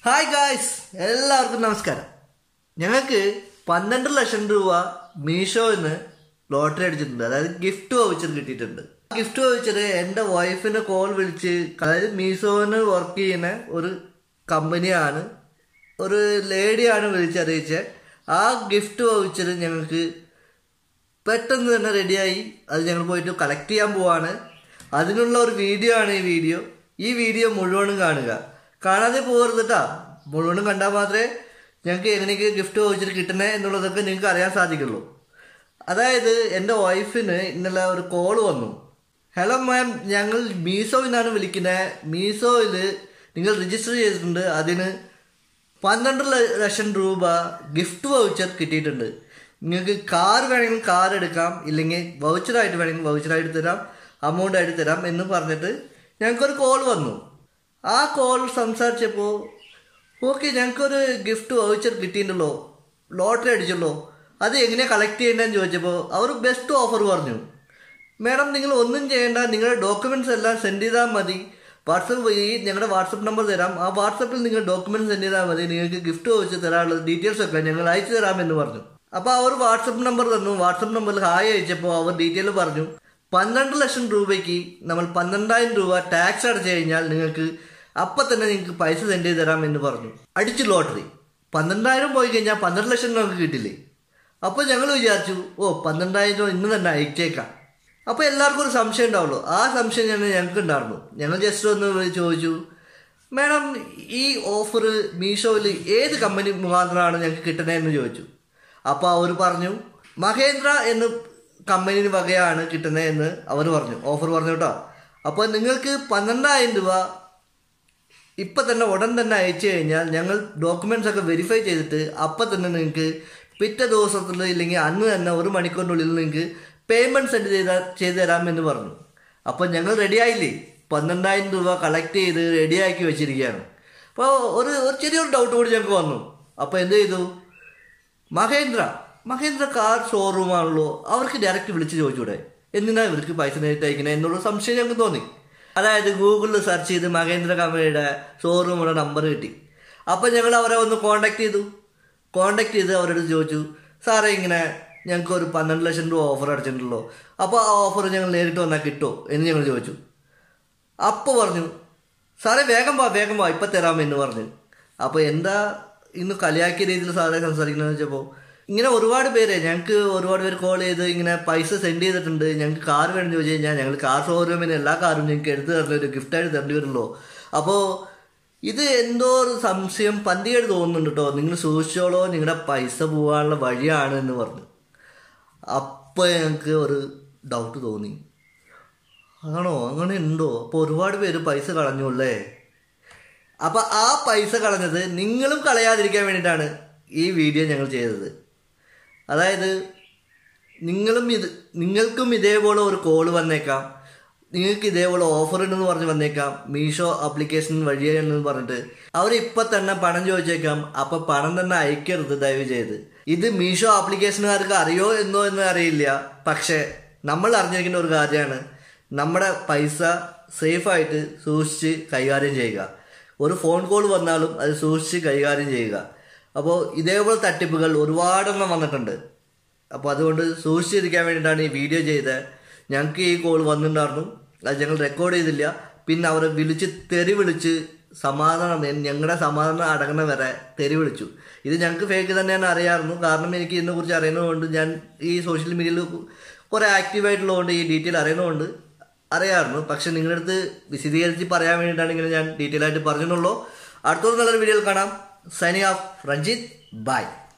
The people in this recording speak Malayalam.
ഹായ് ഗായ്സ് എല്ലാവർക്കും നമസ്കാരം ഞങ്ങൾക്ക് പന്ത്രണ്ട് ലക്ഷം രൂപ മീഷോന്ന് ലോട്ടറി അടിച്ചിട്ടുണ്ട് അതായത് ഗിഫ്റ്റ് വൗച്ചർ കിട്ടിയിട്ടുണ്ട് ഗിഫ്റ്റ് വൗച്ചർ എൻ്റെ വൈഫിനെ കോൾ വിളിച്ച് അതായത് മീഷോന്ന് വർക്ക് ചെയ്യുന്ന ഒരു കമ്പനിയാണ് ഒരു ലേഡിയാണ് വിളിച്ചറിയിച്ചത് ആ ഗിഫ്റ്റ് വൗച്ചർ ഞങ്ങൾക്ക് പെട്ടെന്ന് തന്നെ റെഡിയായി അത് ഞങ്ങൾ പോയിട്ട് കളക്ട് ചെയ്യാൻ പോവാണ് അതിനുള്ള ഒരു വീഡിയോ ആണ് ഈ വീഡിയോ ഈ വീഡിയോ മുഴുവനും കാണുക കാണാതെ പോകരുത് കേട്ടാ മുഴുവനും കണ്ടാൽ മാത്രമേ ഞങ്ങൾക്ക് എങ്ങനെയൊക്കെ ഗിഫ്റ്റ് വൗച്ചർ കിട്ടണേ എന്നുള്ളതൊക്കെ നിങ്ങൾക്ക് അറിയാൻ സാധിക്കുള്ളൂ അതായത് എൻ്റെ വൈഫിന് ഇന്നലെ ഒരു കോൾ വന്നു ഹലോ മാം ഞങ്ങൾ മീസോയിൽ നിന്നാണ് വിളിക്കുന്നത് മീസോയിൽ നിങ്ങൾ രജിസ്റ്റർ ചെയ്തിട്ടുണ്ട് അതിന് പന്ത്രണ്ട് ല- ലക്ഷം രൂപ ഗിഫ്റ്റ് വൗച്ചർ കിട്ടിയിട്ടുണ്ട് നിങ്ങൾക്ക് കാർ വേണമെങ്കിൽ കാർ എടുക്കാം ഇല്ലെങ്കിൽ വൗച്ചറായിട്ട് വേണമെങ്കിൽ വൗച്ചറായിട്ട് തരാം അമൗണ്ട് ആയിട്ട് തരാം എന്ന് പറഞ്ഞിട്ട് ഞങ്ങൾക്കൊരു കോൾ വന്നു ആ കോൾ സംസാരിച്ചപ്പോൾ ഓക്കെ ഞങ്ങൾക്കൊരു ഗിഫ്റ്റ് വൗച്ചർ കിട്ടിയിട്ടുണ്ടല്ലോ ലോട്ടറി അടിച്ചല്ലോ അത് എങ്ങനെയാണ് കളക്ട് ചെയ്യേണ്ടതെന്ന് ചോദിച്ചപ്പോൾ അവർ ബെസ്റ്റ് ഓഫർ പറഞ്ഞു മാഡം നിങ്ങൾ ഒന്നും ചെയ്യേണ്ട നിങ്ങളുടെ ഡോക്യുമെന്റ്സ് എല്ലാം സെൻഡ് ചെയ്താൽ മതി വാട്സപ്പ് വഴി ഞങ്ങളുടെ വാട്സപ്പ് നമ്പർ തരാം ആ വാട്സപ്പിൽ നിങ്ങൾ ഡോക്യുമെന്റ് സെൻഡ് ചെയ്താൽ മതി നിങ്ങൾക്ക് ഗിഫ്റ്റ് ചോദിച്ച് തരാനുള്ള ഡീറ്റെയിൽസ് ഒക്കെ ഞങ്ങൾ അയച്ചു തരാമെന്ന് പറഞ്ഞു അപ്പോൾ അവർ വാട്സപ്പ് നമ്പർ തന്നു വാട്സപ്പ് നമ്പറിൽ ഹായ് അയച്ചപ്പോൾ അവർ ഡീറ്റെയിൽ പറഞ്ഞു പന്ത്രണ്ട് ലക്ഷം രൂപയ്ക്ക് നമ്മൾ പന്ത്രണ്ടായിരം രൂപ ടാക്സ് അടച്ചു കഴിഞ്ഞാൽ നിങ്ങൾക്ക് അപ്പം തന്നെ നിങ്ങൾക്ക് പൈസ സെൻഡ് ചെയ്ത് തരാം എന്ന് പറഞ്ഞു അടിച്ചു ലോട്ടറി പന്ത്രണ്ടായിരം പോയി കഴിഞ്ഞാൽ പന്ത്രണ്ട് ലക്ഷം നമുക്ക് കിട്ടില്ലേ അപ്പോൾ ഞങ്ങൾ വിചാരിച്ചു ഓ പന്ത്രണ്ടായിരം രൂപ ഇന്ന് തന്നെ അയച്ചേക്കാം അപ്പോൾ എല്ലാവർക്കും ഒരു സംശയം ഉണ്ടാവുള്ളൂ ആ സംശയം ഞങ്ങൾ ഞങ്ങൾക്ക് ഉണ്ടായിരുന്നു ഞങ്ങൾ ജസ്റ്റ് ഒന്ന് വിളിച്ച് ചോദിച്ചു മാഡം ഈ ഓഫർ മീഷോയിൽ ഏത് കമ്പനി മുഖാന്തരമാണ് ഞങ്ങൾക്ക് കിട്ടണതെന്ന് ചോദിച്ചു അപ്പോൾ അവർ പറഞ്ഞു മഹേന്ദ്ര എന്ന കമ്പനി വകയാണ് കിട്ടുന്നതെന്ന് അവർ പറഞ്ഞു ഓഫർ പറഞ്ഞു കേട്ടോ അപ്പോൾ നിങ്ങൾക്ക് പന്ത്രണ്ടായിരം രൂപ ഇപ്പം തന്നെ ഉടൻ തന്നെ അയച്ചു കഴിഞ്ഞാൽ ഞങ്ങൾ ഡോക്യുമെന്റ്സ് ഒക്കെ വെരിഫൈ ചെയ്തിട്ട് അപ്പം തന്നെ നിങ്ങൾക്ക് പിറ്റേ ദിവസത്തിൽ ഇല്ലെങ്കിൽ അന്ന് തന്നെ ഒരു മണിക്കൂറിനുള്ളിൽ നിങ്ങൾക്ക് പേയ്മെന്റ് സെൻഡ് ചെയ്ത ചെയ്തു തരാമെന്ന് പറഞ്ഞു അപ്പം ഞങ്ങൾ റെഡി ആയില്ലേ പന്ത്രണ്ടായിരം രൂപ കളക്ട് ചെയ്ത് റെഡിയാക്കി വെച്ചിരിക്കുകയാണ് അപ്പോൾ ഒരു ഒരു ചെറിയൊരു ഡൗട്ട് കൂടി ഞങ്ങൾക്ക് വന്നു അപ്പോൾ എന്ത് ചെയ്തു മഹേന്ദ്ര മഹേന്ദ്ര കാർ ഷോറൂമാണല്ലോ അവർക്ക് ഡയറക്റ്റ് വിളിച്ച് ചോദിച്ചൂടെ എന്തിനാ ഇവർക്ക് പൈസ നേരിട്ട് അയക്കണേ എന്നുള്ള സംശയം ഞങ്ങൾക്ക് തോന്നി അതായത് ഗൂഗിളിൽ സെർച്ച് ചെയ്ത് മഹേന്ദ്ര കമ്പനിയുടെ ഷോറൂമിയുടെ നമ്പർ കിട്ടി അപ്പം ഞങ്ങൾ അവരെ ഒന്ന് കോണ്ടാക്ട് ചെയ്തു കോണ്ടാക്ട് ചെയ്ത് അവരോട് ചോദിച്ചു സാറേ ഇങ്ങനെ ഞങ്ങൾക്ക് ഒരു പന്ത്രണ്ട് ലക്ഷം രൂപ ഓഫർ അടച്ചിട്ടുണ്ടല്ലോ അപ്പോൾ ആ ഓഫർ ഞങ്ങൾ നേരിട്ട് വന്നാൽ കിട്ടുമോ എന്ന് ഞങ്ങൾ ചോദിച്ചു അപ്പോൾ പറഞ്ഞു സാറേ വേഗം വാ വേഗം വാ ഇപ്പം തരാമെന്ന് പറഞ്ഞു അപ്പോൾ എന്താ ഇന്ന് കളിയാക്കിയ രീതിയിൽ സാറേ സംസാരിക്കണമെന്ന് വെച്ചപ്പോൾ ഇങ്ങനെ ഒരുപാട് പേര് ഞങ്ങൾക്ക് ഒരുപാട് പേര് കോൾ ചെയ്ത് ഇങ്ങനെ പൈസ സെൻഡ് ചെയ്തിട്ടുണ്ട് ഞങ്ങൾക്ക് കാർ വേണമെന്ന് ചോദിച്ചു കഴിഞ്ഞാൽ ഞങ്ങൾ കാർ ഷോറൂമിന് എല്ലാ കാറും ഞങ്ങൾക്ക് എടുത്തു തരുന്ന ഒരു ഗിഫ്റ്റായിട്ട് തരേണ്ടി വരുമല്ലോ അപ്പോൾ ഇത് എന്തോ ഒരു സംശയം പന്തികേട് തോന്നുന്നുണ്ട് കേട്ടോ നിങ്ങൾ സൂക്ഷിച്ചോളോ നിങ്ങളുടെ പൈസ പോകാനുള്ള വഴിയാണ് എന്ന് പറഞ്ഞു അപ്പോൾ ഞങ്ങൾക്ക് ഒരു ഡൗട്ട് തോന്നി ആണോ അങ്ങനെ ഉണ്ടോ അപ്പോൾ ഒരുപാട് പേര് പൈസ കളഞ്ഞു അല്ലേ അപ്പൊ ആ പൈസ കളഞ്ഞത് നിങ്ങളും കളയാതിരിക്കാൻ വേണ്ടിയിട്ടാണ് ഈ വീഡിയോ ഞങ്ങൾ ചെയ്തത് അതായത് നിങ്ങളും ഇത് നിങ്ങൾക്കും ഇതേപോലെ ഒരു കോള് വന്നേക്കാം നിങ്ങൾക്ക് ഇതേപോലെ ഓഫർ ഉണ്ടെന്ന് പറഞ്ഞ് വന്നേക്കാം മീഷോ ആപ്ലിക്കേഷൻ വഴിയെന്ന് പറഞ്ഞിട്ട് അവർ ഇപ്പം തന്നെ പണം ചോദിച്ചേക്കാം അപ്പം പണം തന്നെ അയക്കരുത് ദയവ് ചെയ്ത് ഇത് മീഷോ ആപ്ലിക്കേഷനുകാർക്ക് അറിയോ എന്നോ എന്ന് അറിയില്ല പക്ഷേ നമ്മൾ അറിഞ്ഞിരിക്കുന്ന ഒരു കാര്യമാണ് നമ്മുടെ പൈസ സേഫായിട്ട് സൂക്ഷിച്ച് കൈകാര്യം ചെയ്യുക ഒരു ഫോൺ കോൾ വന്നാലും അത് സൂക്ഷിച്ച് കൈകാര്യം ചെയ്യുക അപ്പോൾ ഇതേപോലെ തട്ടിപ്പുകൾ ഒരുപാടെണ്ണം വന്നിട്ടുണ്ട് അപ്പോൾ അതുകൊണ്ട് സൂക്ഷിച്ചിരിക്കാൻ വേണ്ടിയിട്ടാണ് ഈ വീഡിയോ ചെയ്തത് ഞങ്ങൾക്ക് ഈ കോൾ വന്നിട്ടുണ്ടായിരുന്നു അത് ഞങ്ങൾ റെക്കോർഡ് ചെയ്തില്ല പിന്നെ അവരെ വിളിച്ച് തെറി വിളിച്ച് സമാധാനം ഞങ്ങളുടെ സമാധാനം അടങ്ങണ വരെ തെറി വിളിച്ചു ഇത് ഞങ്ങൾക്ക് ഫേക്ക് തന്നെയാണ് അറിയാമായിരുന്നു കാരണം എനിക്ക് ഇതിനെക്കുറിച്ച് അറിയുന്നതുകൊണ്ട് ഞാൻ ഈ സോഷ്യൽ മീഡിയയിൽ കുറേ ആക്റ്റീവായിട്ടുള്ളതുകൊണ്ട് ഈ ഡീറ്റെയിൽ അറിയുന്നതുകൊണ്ട് അറിയാമായിരുന്നു പക്ഷെ നിങ്ങളുടെ അടുത്ത് വിശദീകരിച്ച് പറയാൻ വേണ്ടിയിട്ടാണ് ഇങ്ങനെ ഞാൻ ഡീറ്റെയിൽ ആയിട്ട് പറഞ്ഞെന്നുള്ളൂ അടുത്തൊരു നല്ലൊരു വീഡിയോയിൽ കാണാം സൈനിങ് ഓഫ് രഞ്ജിത്ത് ബൈ